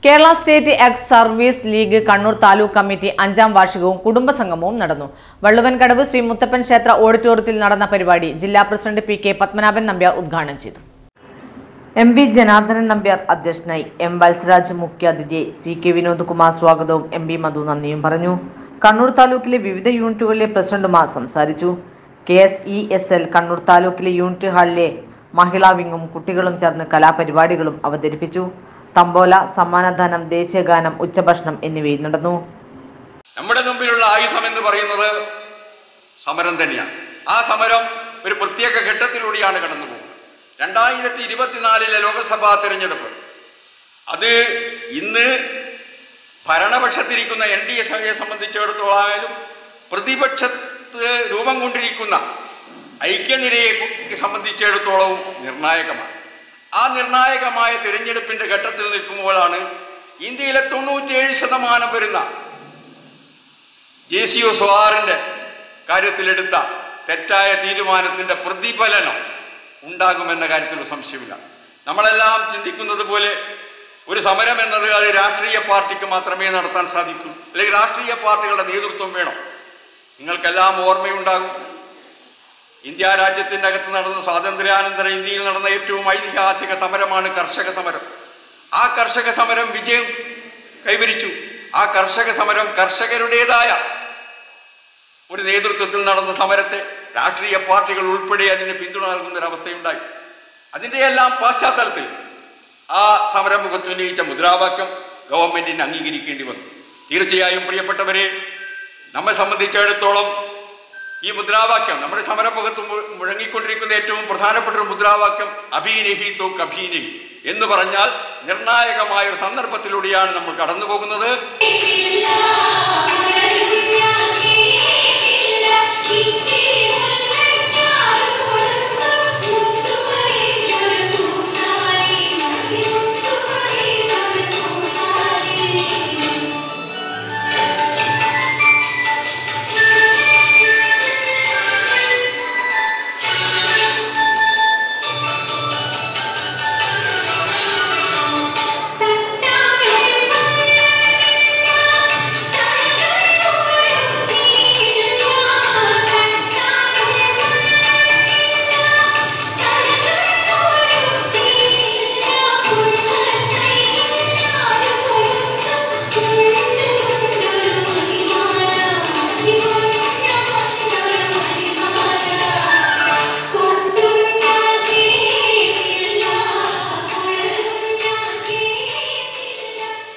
Kerala state ex service league Kannur taluk committee അഞ്ചാം വാർഷികവും കുടുംബസംഗമവും നടന്നു വള്ളുവൻകടവ് ശ്രീ മുത്തപ്പൻ ക്ഷേത്ര ഓഡിറ്റോറിയത്തിൽ നടന്ന പരിപാടി ജില്ലാ president P K Padmanabhan Nambiar ഉദ്ഘാടനം ചെയ്തു എം വി ജനാർദ്ദനൻ നമ്പ്യാർ അധ്യക്ഷനായി എം വത്സരാജ് മുഖ്യാതിഥിയായി സി കെ വിനോദ് കുമാർ സ്വാഗതവും എം പി മധു നന്ദിയും പറഞ്ഞു കണ്ണൂർ താലൂക്കിലെ വിവിധ യൂണിറ്റുകളിലെ പ്രസിഡന്റുമാർ സംസാരിച്ചു K S E S L Kannur താലൂക്കിലെ യൂണിറ്റ് ഹാളിലെ മഹിളാ വിങ്ങും കുട്ടികളും ചേർന്ന് കലാപരിപാടികളും അവതരിപ്പിച്ചു തമ്പോല സമ്മാനദാനം ദേശീയഗാനം ഉച്ചഭക്ഷണം എന്നിവയും നടന്നു നമ്മുടെ മുമ്പിലുള്ള ആയുധം എന്ന് പറയുന്നത് സമരം തന്നെയാണ് ആ സമരം ഒരു പ്രത്യേക ഘട്ടത്തിലൂടെയാണ് കടന്നു പോകുന്നത് രണ്ടായിരത്തി ഇരുപത്തിനാലിലെ ലോക്സഭാ തിരഞ്ഞെടുപ്പ് അത് ഇന്ന് ഭരണപക്ഷത്തിരിക്കുന്ന എൻ ഡി എ സംബന്ധിച്ചിടത്തോളായാലും പ്രതിപക്ഷത്ത് രൂപം കൊണ്ടിരിക്കുന്ന ഐക്യനിരയെ സംബന്ധിച്ചിടത്തോളവും നിർണായകമാണ് ആ നിർണായകമായ തിരഞ്ഞെടുപ്പിന്റെ ഘട്ടത്തിൽ നിൽക്കുമ്പോഴാണ് ഇന്ത്യയിലെ തൊണ്ണൂറ്റിയേഴ് ശതമാനം വരുന്ന ജെ സി ഒ സോഹാറിന്റെ കാര്യത്തിലെടുത്ത തെറ്റായ തീരുമാനത്തിന്റെ പ്രതിഫലനം ഉണ്ടാകുമെന്ന കാര്യത്തിൽ ഒരു സംശയമില്ല നമ്മളെല്ലാം ചിന്തിക്കുന്നത് പോലെ ഒരു സമരം എന്നത് അത് രാഷ്ട്രീയ പാർട്ടിക്ക് മാത്രമേ നടത്താൻ സാധിക്കൂ അല്ലെങ്കിൽ രാഷ്ട്രീയ പാർട്ടികളുടെ നേതൃത്വം വേണം നിങ്ങൾക്കെല്ലാം ഓർമ്മയുണ്ടാകും ഇന്ത്യ രാജ്യത്തിൻ്റെ അകത്ത് നടന്ന സ്വാതന്ത്ര്യാനന്തര ഇന്ത്യയിൽ നടന്ന ഏറ്റവും ഐതിഹാസിക സമരമാണ് കർഷക സമരം ആ കർഷക സമരം വിജയം കൈവരിച്ചു ആ കർഷക സമരം കർഷകരുടേതായ ഒരു നേതൃത്വത്തിൽ നടന്ന സമരത്തെ രാഷ്ട്രീയ പാർട്ടികൾ ഉൾപ്പെടെ അതിന് പിന്തുണ നൽകുന്ന ഒരു അവസ്ഥയുണ്ടായി അതിൻ്റെ എല്ലാം പശ്ചാത്തലത്തിൽ ആ സമരമുഖത്ത് ഉന്നയിച്ച മുദ്രാവാക്യം ഗവൺമെന്റിന് അംഗീകരിക്കേണ്ടി വന്നു തീർച്ചയായും പ്രിയപ്പെട്ടവരെ നമ്മെ സംബന്ധിച്ചിടത്തോളം ഈ മുദ്രാവാക്യം നമ്മുടെ സമരമുഖത്ത് മു- മുഴങ്ങിക്കൊണ്ടിരിക്കുന്ന ഏറ്റവും പ്രധാനപ്പെട്ട ഒരു മുദ്രാവാക്യം അഭിനഹി തോ കഭീനഹി എന്ന് പറഞ്ഞാൽ നിർണായകമായ ഒരു സന്ദർഭത്തിലൂടെയാണ് നമ്മൾ കടന്നു പോകുന്നത് കേട്ടില്ല കേട്ടില്ല